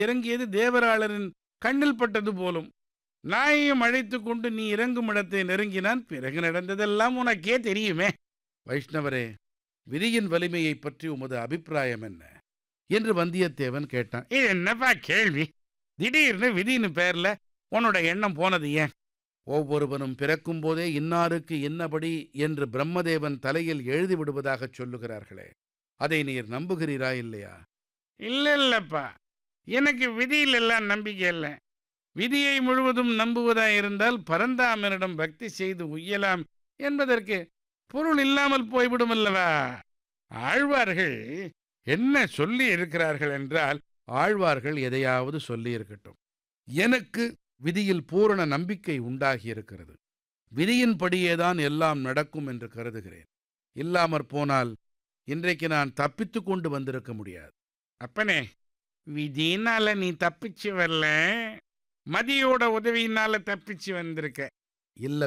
இறங்கியது தேவராளரின் கண்ணில் பட்டது போலும் நாயையும் அழைத்து கொண்டு நீ இறங்கும் இடத்தை நெருங்கினான் பிறகு நடந்ததெல்லாம் உனக்கே தெரியுமே வைஷ்ணவரே விதியின் வலிமையைப் பற்றி உமது அபிப்பிராயம் என்ன என்று வந்தியத்தேவன் கேட்டான் இது என்னப்பா கேள்வி திடீர்னு விதின்னு பேர்ல உன்னோட எண்ணம் போனது ஏன் ஒவ்வொருவனும் பிறக்கும் போதே இன்னாருக்கு இன்னபடி என்று பிரம்மதேவன் தலையில் எழுதி விடுவதாகச் சொல்லுகிறார்களே அதை நீர் நம்புகிறீரா இல்லையா இல்ல இல்லப்பா எனக்கு விதியில் எல்லாம் நம்பிக்கை இல்லை விதியை முழுவதும் நம்புவதா இருந்தால் பரந்தாமனிடம் பக்தி செய்து உய்யலாம் என்பதற்கு பொருள் இல்லாமல் போய்விடும் அல்லவா ஆழ்வார்கள் என்ன சொல்லி இருக்கிறார்கள் என்றால் ஆழ்வார்கள் எதையாவது சொல்லி இருக்கட்டும் எனக்கு விதியில் பூரண நம்பிக்கை உண்டாகி இருக்கிறது விதியின்படியேதான் எல்லாம் நடக்கும் என்று கருதுகிறேன் இல்லாமற் போனால் இன்றைக்கு நான் தப்பித்து கொண்டு வந்திருக்க முடியாது அப்பனே விதினால நீ தப்பிச்சு வரல மதியோட உதவியினால தப்பிச்சு வந்திருக்க இல்ல